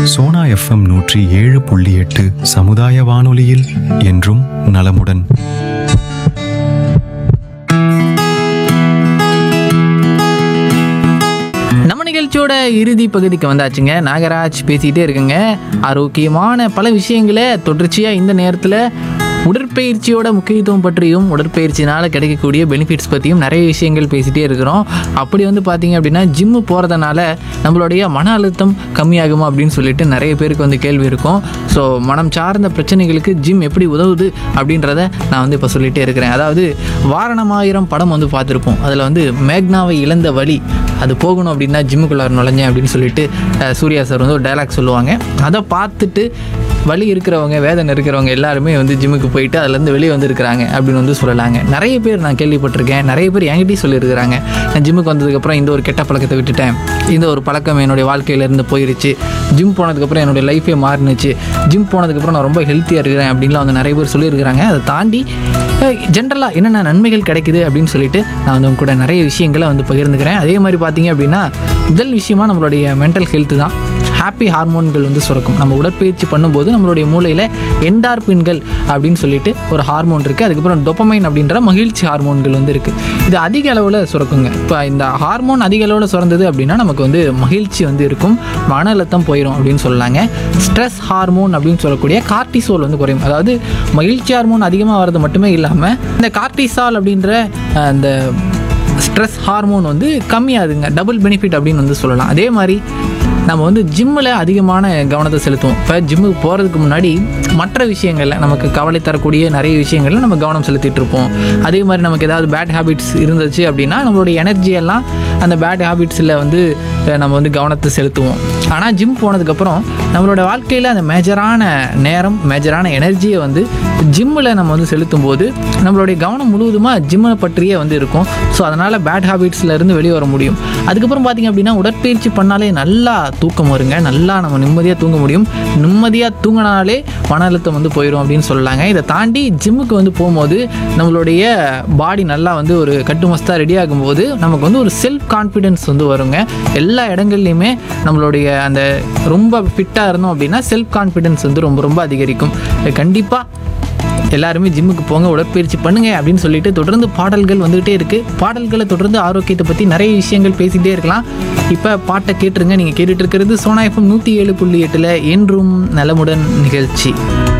Sona FM நூற்றி ஏழு புள்ளி எட்டு சமுதாய வானொலியில் என்றும் நலமுடன் நம்ம நிகழ்ச்சியோட இறுதி பகுதிக்கு வந்தாச்சுங்க நாகராஜ் பேசிகிட்டே இருக்குங்க ஆரோக்கியமான பல விஷயங்களை தொடர்ச்சியாக இந்த நேரத்தில் உடற்பயிற்சியோட முக்கியத்துவம் பற்றியும் உடற்பயிற்சினால் கிடைக்கக்கூடிய பெனிஃபிட்ஸ் பற்றியும் நிறைய விஷயங்கள் பேசிகிட்டே இருக்கிறோம் அப்படி வந்து பார்த்தீங்க அப்படின்னா ஜிம்மு போகிறதுனால நம்மளுடைய மன அழுத்தம் கம்மியாகுமா அப்படின்னு சொல்லிட்டு நிறைய பேருக்கு வந்து கேள்வி இருக்கும் ஸோ மனம் சார்ந்த பிரச்சனைகளுக்கு ஜிம் எப்படி உதவுது அப்படின்றத நான் வந்து இப்போ சொல்லிகிட்டே இருக்கிறேன் அதாவது வாரணமாயிரம் படம் வந்து பார்த்துருப்போம் அதில் வந்து மேக்னாவை இழந்த வழி அது போகணும் அப்படின்னா ஜிம்முக்குள்ளார நுழைஞ்சேன் அப்படின்னு சொல்லிட்டு அஹ், சூர்யா சார் வந்து ஒரு டைலாக் சொல்லுவாங்க அதை பார்த்துட்டு வலி இருக்கிறவங்க வேதனை இருக்கிறவங்க எல்லாருமே வந்து ஜிம்முக்கு போயிட்டு அதுலேருந்து வெளியே வந்திருக்கிறாங்க அப்படின்னு வந்து சொல்லலாங்க நிறைய பேர் நான் கேள்விப்பட்டிருக்கேன் நிறைய பேர் என்கிட்டயும் சொல்லியிருக்கிறாங்க நான் ஜிம்முக்கு வந்ததுக்கப்புறம் இந்த ஒரு கெட்ட பழக்கத்தை விட்டுட்டேன் இந்த ஒரு பழக்கம் என்னுடைய வாழ்க்கையிலேருந்து போயிருச்சு ஜிம் போனதுக்கப்புறம் என்னுடைய லைஃபே மாறினுச்சு ஜிம் போனதுக்கப்புறம் நான் ரொம்ப ஹெல்த்தியாக இருக்கிறேன் அப்படின்லாம் வந்து நிறைய பேர் சொல்லியிருக்கிறாங்க அதை தாண்டி ஜென்ரலாக என்னென்ன நன்மைகள் கிடைக்குது அப்படின்னு சொல்லிட்டு நான் வந்து உங்க கூட நிறைய விஷயங்களை வந்து பகிர்ந்துக்கிறேன் அதே மாதிரி பார்த்தீங்க அப்படின்னா முதல் விஷயமா நம்மளுடைய மென்டல் ஹெல்த் தான் ஹாப்பி ஹார்மோன்கள் வந்து சுரக்கும் நம்ம உடற்பயிற்சி பண்ணும்போது நம்மளுடைய மூளையில் என்டார்பின்கள் அப்படின்னு சொல்லிட்டு ஒரு ஹார்மோன் இருக்குது அதுக்கப்புறம் டொப்பமைன் அப்படின்ற மகிழ்ச்சி ஹார்மோன்கள் வந்து இருக்குது இது அதிக அளவில் சுரக்குங்க இப்போ இந்த ஹார்மோன் அதிக அளவில் சுரந்தது அப்படின்னா நமக்கு வந்து மகிழ்ச்சி வந்து இருக்கும் மன அழுத்தம் போயிடும் அப்படின்னு சொல்லலாங்க ஸ்ட்ரெஸ் ஹார்மோன் அப்படின்னு சொல்லக்கூடிய கார்டிசோல் வந்து குறையும் அதாவது மகிழ்ச்சி ஹார்மோன் அதிகமாக வர்றது மட்டுமே இல்லாமல் இந்த கார்டிசால் அப்படின்ற அஹ், அந்த ஸ்ட்ரெஸ் ஹார்மோன் வந்து கம்மியாகுதுங்க டபுள் பெனிஃபிட் அப்படின்னு வந்து சொல்லலாம் அதே மாதிரி நம்ம வந்து ஜிம்மில் அதிகமான கவனத்தை செலுத்துவோம் இப்போ ஜிம்முக்கு போகிறதுக்கு முன்னாடி மற்ற விஷயங்களில் நமக்கு கவலை தரக்கூடிய நிறைய விஷயங்களில் நம்ம கவனம் செலுத்திட்டு இருப்போம் அதே மாதிரி நமக்கு ஏதாவது பேட் ஹாபிட்ஸ் இருந்துச்சு அப்படின்னா நம்மளுடைய எனர்ஜி எல்லாம் அந்த பேட் ஹாபிட்ஸில் வந்து அஹ், நம்ம வந்து கவனத்தை செலுத்துவோம் ஆனால் ஜிம் போனதுக்கப்புறம் நம்மளோட வாழ்க்கையில் அந்த மேஜரான நேரம் மேஜரான எனர்ஜியை வந்து ஜிம்மில் நம்ம வந்து செலுத்தும் போது நம்மளுடைய கவனம் முழுவதுமாக ஜிம்மை பற்றியே வந்து இருக்கும் ஸோ அதனால் பேட் ஹாபிட்ஸ்ல இருந்து வெளியே வர முடியும் அதுக்கப்புறம் பார்த்தீங்க அப்படின்னா உடற்பயிற்சி பண்ணாலே நல்லா தூக்கம் வருங்க நல்லா நம்ம நிம்மதியாக தூங்க முடியும் நிம்மதியாக தூங்கினாலே மன அழுத்தம் வந்து போயிடும் அப்படின்னு சொல்லலாங்க இதை தாண்டி ஜிம்முக்கு வந்து போகும்போது நம்மளுடைய பாடி நல்லா வந்து ஒரு கட்டுமஸ்தாக ரெடி ஆகும்போது நமக்கு வந்து ஒரு செல்ஃப் கான்ஃபிடென்ஸ் வந்து வருங்க எல்லா இடங்கள்லையுமே நம்மளுடைய அந்த ரொம்ப ஃபிட்டாக இருந்தோம் அப்படின்னா செல்ஃப் கான்ஃபிடென்ஸ் வந்து ரொம்ப ரொம்ப அதிகரிக்கும் கண்டிப்பாக எல்லாருமே ஜிம்முக்கு போங்க உடற்பயிற்சி பண்ணுங்க அப்படின்னு சொல்லிட்டு தொடர்ந்து பாடல்கள் வந்துகிட்டே இருக்கு பாடல்களை தொடர்ந்து ஆரோக்கியத்தை பற்றி நிறைய விஷயங்கள் பேசிகிட்டே இருக்கலாம் இப்போ பாட்டை கேட்டுருங்க நீங்கள் கேட்டுட்டு இருக்கிறது சோனா எஃப்எம் நூற்றி ஏழு புள்ளி எட்டில் என்றும் நலமுடன் நிகழ்ச்சி